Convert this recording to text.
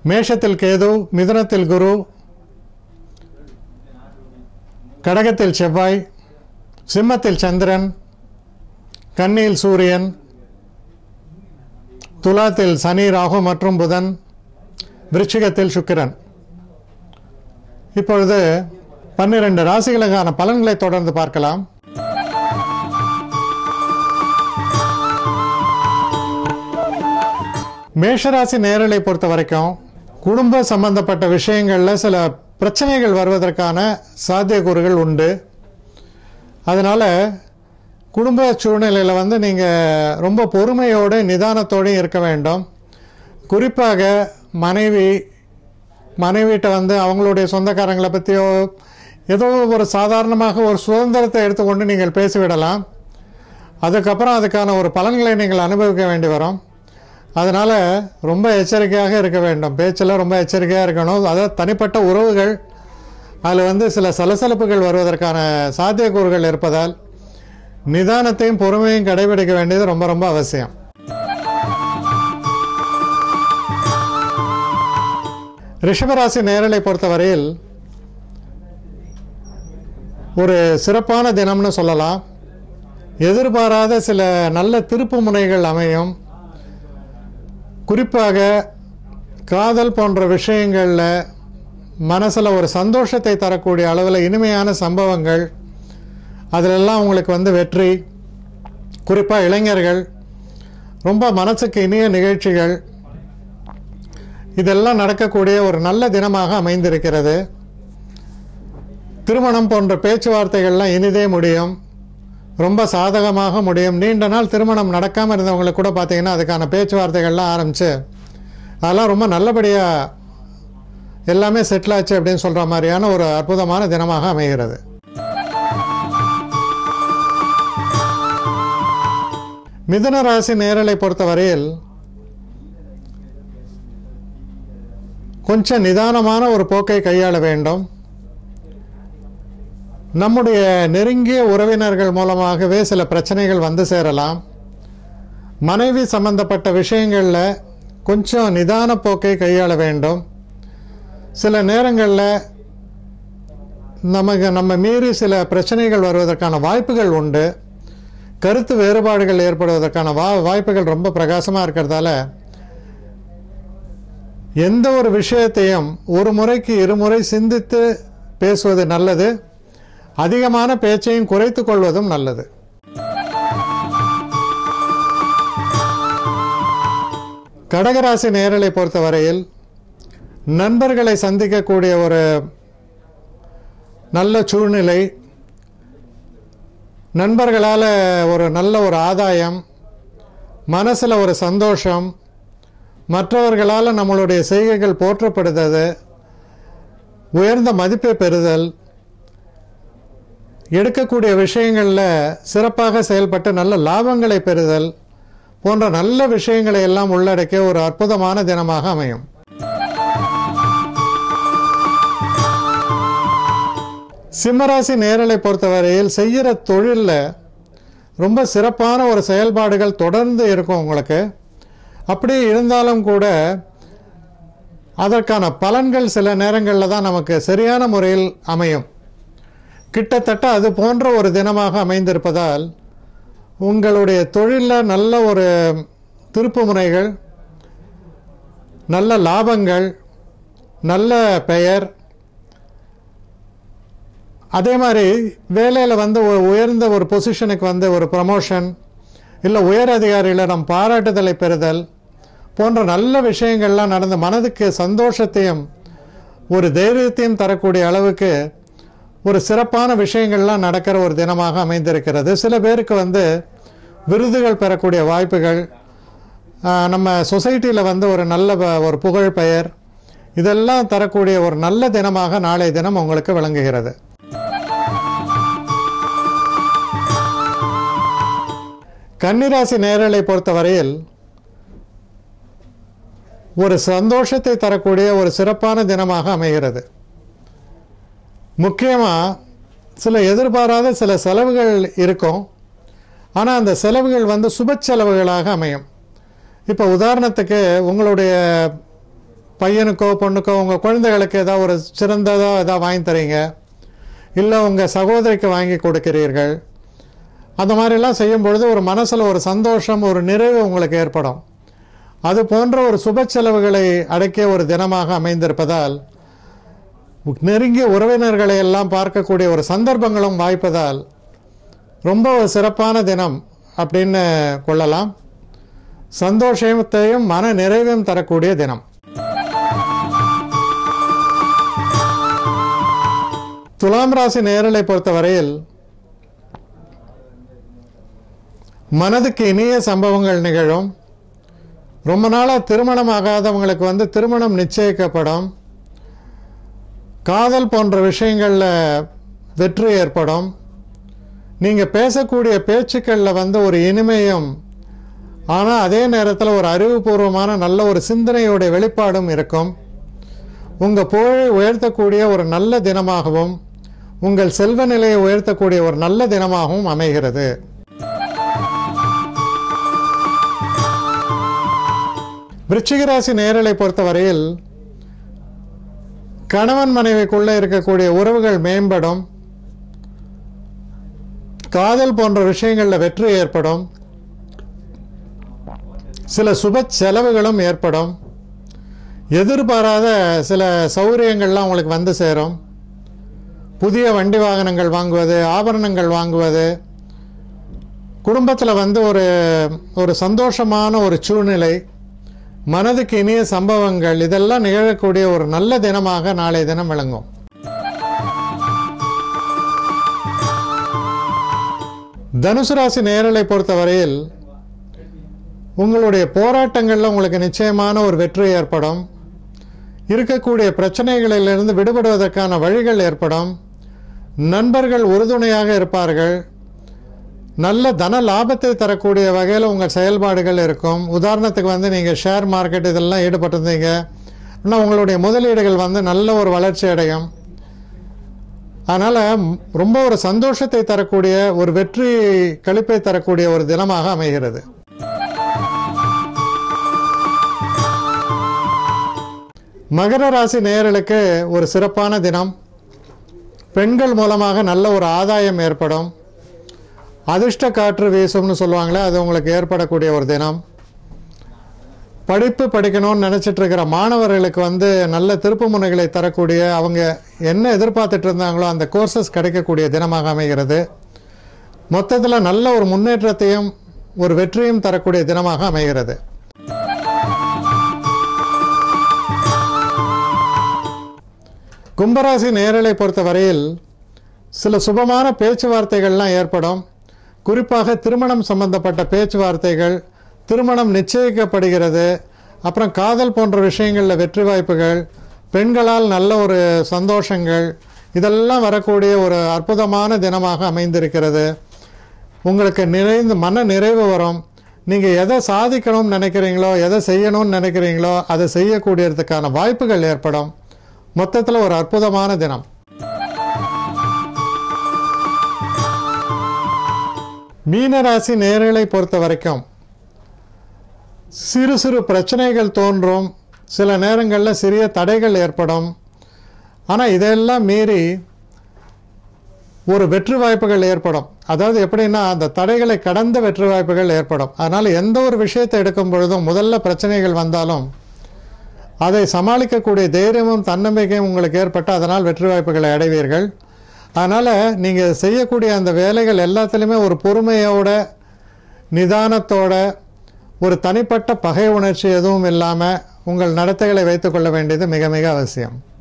மேஷத்தில் கேது மிதுனத்தில் குரு கடகத்தில் செவ்வாய் சிம்மத்தில் சந்திரன் கன்னியில் சூரியன் துலாத்தில் சனி ராகு மற்றும் புதன் விருச்சிகத்தில் சுக்கிரன் இப்பொழுது பன்னிரண்டு ராசிகளுக்கான பலன்களை தொடர்ந்து பார்க்கலாம் மேஷராசி நேரலை பொறுத்த வரைக்கும் குடும்ப சம்பந்தப்பட்ட விஷயங்களில் சில பிரச்சனைகள் வருவதற்கான சாத்தியக்கூறுகள் உண்டு அதனால் குடும்ப சூழ்நிலையில் வந்து நீங்கள் ரொம்ப பொறுமையோடு நிதானத்தோடு இருக்க வேண்டும் குறிப்பாக மனைவி மனைவிட்ட வந்து அவங்களுடைய சொந்தக்காரங்களை பற்றியோ ஏதோ ஒரு சாதாரணமாக ஒரு சுதந்திரத்தை எடுத்துக்கொண்டு நீங்கள் பேசிவிடலாம் அதுக்கப்புறம் அதுக்கான ஒரு பலன்களை நீங்கள் அனுபவிக்க வேண்டி வரும் அதனால் ரொம்ப எச்சரிக்கையாக இருக்க வேண்டும் பேச்சில் ரொம்ப எச்சரிக்கையாக இருக்கணும் அதாவது தனிப்பட்ட உறவுகள் அதில் வந்து சில சலசலப்புகள் வருவதற்கான சாத்தியக்கூறுகள் இருப்பதால் நிதானத்தையும் பொறுமையும் கடைபிடிக்க வேண்டியது ரொம்ப ரொம்ப அவசியம் ரிஷபராசி நேரலை பொறுத்தவரையில் ஒரு சிறப்பான தினம்னு சொல்லலாம் எதிர்பாராத சில நல்ல திருப்பு முனைகள் அமையும் குறிப்பாக காதல் போன்ற விஷயங்களில் மனசில் ஒரு சந்தோஷத்தை தரக்கூடிய அளவில் இனிமையான சம்பவங்கள் அதிலெல்லாம் உங்களுக்கு வந்து வெற்றி குறிப்பாக இளைஞர்கள் ரொம்ப மனசுக்கு இனிய நிகழ்ச்சிகள் இதெல்லாம் நடக்கக்கூடிய ஒரு நல்ல தினமாக அமைந்திருக்கிறது திருமணம் போன்ற பேச்சுவார்த்தைகள்லாம் இனிதே முடியும் ரொம்ப சாதகமாக முடியும் நீண்ட நாள் திருமணம் நடக்காமல் இருந்தவங்களுக்கு கூட பார்த்தீங்கன்னா அதுக்கான பேச்சுவார்த்தைகள்லாம் ஆரம்பித்து அதெல்லாம் ரொம்ப நல்லபடியாக எல்லாமே செட்டில் ஆச்சு அப்படின்னு சொல்கிற மாதிரியான ஒரு அற்புதமான தினமாக அமைகிறது மிதுன ராசி நேரலை பொறுத்தவரையில் கொஞ்சம் நிதானமான ஒரு போக்கை கையாள வேண்டும் நம்முடைய நெருங்கிய உறவினர்கள் மூலமாகவே சில பிரச்சனைகள் வந்து சேரலாம் மனைவி சம்பந்தப்பட்ட விஷயங்களில் கொஞ்சம் நிதான போக்கை கையாள வேண்டும் சில நேரங்களில் நமக்கு நம்ம மீறி சில பிரச்சனைகள் வருவதற்கான வாய்ப்புகள் உண்டு கருத்து வேறுபாடுகள் ஏற்படுவதற்கான வா வாய்ப்புகள் ரொம்ப பிரகாசமாக இருக்கிறதால எந்த ஒரு விஷயத்தையும் ஒரு முறைக்கு இருமுறை சிந்தித்து பேசுவது நல்லது அதிகமான பேச்சையும் குறைத்துக் கொள்வதும் நல்லது கடகராசி நேரலை பொறுத்தவரையில் நண்பர்களை சந்திக்கக்கூடிய ஒரு நல்ல சூழ்நிலை நண்பர்களால் ஒரு நல்ல ஒரு ஆதாயம் மனசில் ஒரு சந்தோஷம் மற்றவர்களால் நம்மளுடைய செய்கைகள் போற்றப்படுதது உயர்ந்த மதிப்பை பெறுதல் எடுக்கக்கூடிய விஷயங்களில் சிறப்பாக செயல்பட்டு நல்ல லாபங்களை பெறுதல் போன்ற நல்ல விஷயங்களை எல்லாம் உள்ளடக்கிய ஒரு அற்புதமான தினமாக அமையும் சிம்மராசி நேரலை பொறுத்தவரையில் செய்கிற தொழிலில் ரொம்ப சிறப்பான ஒரு செயல்பாடுகள் தொடர்ந்து இருக்கும் உங்களுக்கு அப்படியே இருந்தாலும் கூட அதற்கான பலன்கள் சில நேரங்களில் தான் நமக்கு சரியான முறையில் அமையும் கிட்டத்தட்ட அது போன்ற ஒரு தினமாக அமைந்திருப்பதால் உங்களுடைய தொழிலில் நல்ல ஒரு திருப்பு முனைகள் நல்ல லாபங்கள் நல்ல பெயர் அதே மாதிரி வேலையில் வந்து ஒரு உயர்ந்த ஒரு பொசிஷனுக்கு வந்து ஒரு ப்ரமோஷன் இல்லை உயர் அதிகாரிகளிடம் பாராட்டுதலை பெறுதல் போன்ற நல்ல விஷயங்கள்லாம் நடந்து மனதுக்கு சந்தோஷத்தையும் ஒரு தைரியத்தையும் தரக்கூடிய அளவுக்கு ஒரு சிறப்பான விஷயங்கள்லாம் நடக்கிற ஒரு தினமாக அமைந்திருக்கிறது சில பேருக்கு வந்து விருதுகள் பெறக்கூடிய வாய்ப்புகள் ஆஹ், நம்ம சொசைட்டியில் வந்து ஒரு நல்ல ப- ஒரு புகழ் பெயர் இதெல்லாம் தரக்கூடிய ஒரு நல்ல தினமாக நாளைய தினம் உங்களுக்கு விளங்குகிறது கன்னிராசி நேரலை பொறுத்தவரையில் ஒரு சந்தோஷத்தை தரக்கூடிய ஒரு சிறப்பான தினமாக அமைகிறது முக்கியமாக சில எதிர்பாராத சில செலவுகள் இருக்கும் ஆனால் அந்த செலவுகள் வந்து சுப செலவுகளாக அமையும் இப்போ உதாரணத்துக்கு உங்களுடைய பையனுக்கோ பொண்ணுக்கோ உங்கள் குழந்தைகளுக்கு ஏதாவது ஒரு சிறந்ததாக ஏதாவது வாங்கி தரீங்க இல்லை உங்கள் சகோதரிக்கு வாங்கி கொடுக்கிறீர்கள் அந்த மாதிரிலாம் செய்யும் பொழுது ஒரு மனசில் ஒரு சந்தோஷம் ஒரு நிறைவு உங்களுக்கு ஏற்படும் அது போன்ற ஒரு சுப செலவுகளை அடக்கிய ஒரு தினமாக அமைந்திருப்பதால் நெருங்கிய உறவினர்களை எல்லாம் பார்க்கக்கூடிய ஒரு சந்தர்ப்பங்களும் வாய்ப்பதால் ரொம்ப ஒரு சிறப்பான தினம் அப்படின்னு கொள்ளலாம் சந்தோஷத்தையும் மன நிறைவையும் தரக்கூடிய தினம் துலாம் ராசி நேரலை பொறுத்தவரையில் மனதுக்கு இனிய சம்பவங்கள் நிகழும் ரொம்ப நாளாக திருமணம் ஆகாதவங்களுக்கு வந்து திருமணம் நிச்சயிக்கப்படும் காதல் போன்ற விஷயங்களில் வெற்றி ஏற்படும் நீங்கள் பேசக்கூடிய பேச்சுக்களில் வந்து ஒரு இனிமையும் ஆனால் அதே நேரத்தில் ஒரு அறிவுபூர்வமான நல்ல ஒரு சிந்தனையுடைய வெளிப்பாடும் இருக்கும் உங்கள் புகழை உயர்த்தக்கூடிய ஒரு நல்ல தினமாகவும் உங்கள் செல்வ நிலையை உயர்த்தக்கூடிய ஒரு நல்ல தினமாகவும் அமைகிறது விருச்சிக ராசி நேரலை பொறுத்தவரையில் கணவன் மனைவிக்குள்ளே இருக்கக்கூடிய உறவுகள் மேம்படும் காதல் போன்ற விஷயங்களில் வெற்றி ஏற்படும் சில சுப செலவுகளும் ஏற்படும் எதிர்பாராத சில சௌகரியங்கள்லாம் உங்களுக்கு வந்து சேரும் புதிய வண்டி வாகனங்கள் வாங்குவது ஆபரணங்கள் வாங்குவது குடும்பத்தில் வந்து ஒரு ஒரு சந்தோஷமான ஒரு சூழ்நிலை மனதுக்கு இனிய சம்பவங்கள் இதெல்லாம் நிகழக்கூடிய ஒரு நல்ல தினமாக நாளைய தினம் விளங்கும் தனுசு ராசி நேரலை பொறுத்தவரையில் உங்களுடைய போராட்டங்களில் உங்களுக்கு நிச்சயமான ஒரு வெற்றி ஏற்படும் இருக்கக்கூடிய பிரச்சனைகளிலிருந்து விடுபடுவதற்கான வழிகள் ஏற்படும் நண்பர்கள் உறுதுணையாக இருப்பார்கள் நல்ல தன லாபத்தை தரக்கூடிய வகையில் உங்கள் செயல்பாடுகள் இருக்கும் உதாரணத்துக்கு வந்து நீங்கள் ஷேர் மார்க்கெட் இதெல்லாம் ஈடுபட்டிருந்தீங்க இன்னும் உங்களுடைய முதலீடுகள் வந்து நல்ல ஒரு வளர்ச்சி அடையும் அதனால் ரொம்ப ஒரு சந்தோஷத்தை தரக்கூடிய ஒரு வெற்றி கழிப்பை தரக்கூடிய ஒரு தினமாக அமைகிறது மகர ராசி நேயர்களுக்கு ஒரு சிறப்பான தினம் பெண்கள் மூலமாக நல்ல ஒரு ஆதாயம் ஏற்படும் அதிர்ஷ்ட காற்று வீசும்னு சொல்லுவாங்களே அது உங்களுக்கு ஏற்படக்கூடிய ஒரு தினம் படிப்பு படிக்கணும்னு நினச்சிட்டு இருக்கிற மாணவர்களுக்கு வந்து நல்ல திருப்பு முனைகளை தரக்கூடிய அவங்க என்ன எதிர்பார்த்துட்டு இருந்தாங்களோ அந்த கோர்சஸ் கிடைக்கக்கூடிய தினமாக அமைகிறது மொத்தத்தில் நல்ல ஒரு முன்னேற்றத்தையும் ஒரு வெற்றியும் தரக்கூடிய தினமாக அமைகிறது கும்பராசி நேரலை பொறுத்த வரையில் சில சுபமான பேச்சுவார்த்தைகள்லாம் ஏற்படும் குறிப்பாக திருமணம் சம்பந்தப்பட்ட பேச்சுவார்த்தைகள் திருமணம் நிச்சயிக்கப்படுகிறது அப்புறம் காதல் போன்ற விஷயங்களில் வெற்றி வாய்ப்புகள் பெண்களால் நல்ல ஒரு சந்தோஷங்கள் இதெல்லாம் வரக்கூடிய ஒரு அற்புதமான தினமாக அமைந்திருக்கிறது உங்களுக்கு நிறைந்து மன நிறைவு வரும் நீங்கள் எதை சாதிக்கணும்னு நினைக்கிறீங்களோ எதை செய்யணும்னு நினைக்கிறீங்களோ அதை செய்யக்கூடியதுக்கான வாய்ப்புகள் ஏற்படும் மொத்தத்தில் ஒரு அற்புதமான தினம் மீனராசி நேர்களை பொறுத்த வரைக்கும் சிறு சிறு பிரச்சனைகள் தோன்றும் சில நேரங்களில் சிறிய தடைகள் ஏற்படும் ஆனால் இதெல்லாம் மீறி ஒரு வெற்றி வாய்ப்புகள் ஏற்படும் அதாவது எப்படின்னா அந்த தடைகளை கடந்த வெற்றி வாய்ப்புகள் ஏற்படும் அதனால் எந்த ஒரு விஷயத்தை எடுக்கும் பொழுதும் முதல்ல பிரச்சனைகள் வந்தாலும் அதை சமாளிக்கக்கூடிய தைரியமும் தன்னம்பிக்கையும் உங்களுக்கு ஏற்பட்டு அதனால் வெற்றி வாய்ப்புகளை அடைவீர்கள் அதனால் நீங்கள் செய்யக்கூடிய அந்த வேலைகள் எல்லாத்துலேயுமே ஒரு பொறுமையோட நிதானத்தோட ஒரு தனிப்பட்ட பகை உணர்ச்சி எதுவும் இல்லாமல் உங்கள் நடத்தைகளை வைத்துக்கொள்ள வேண்டியது மிக மிக அவசியம்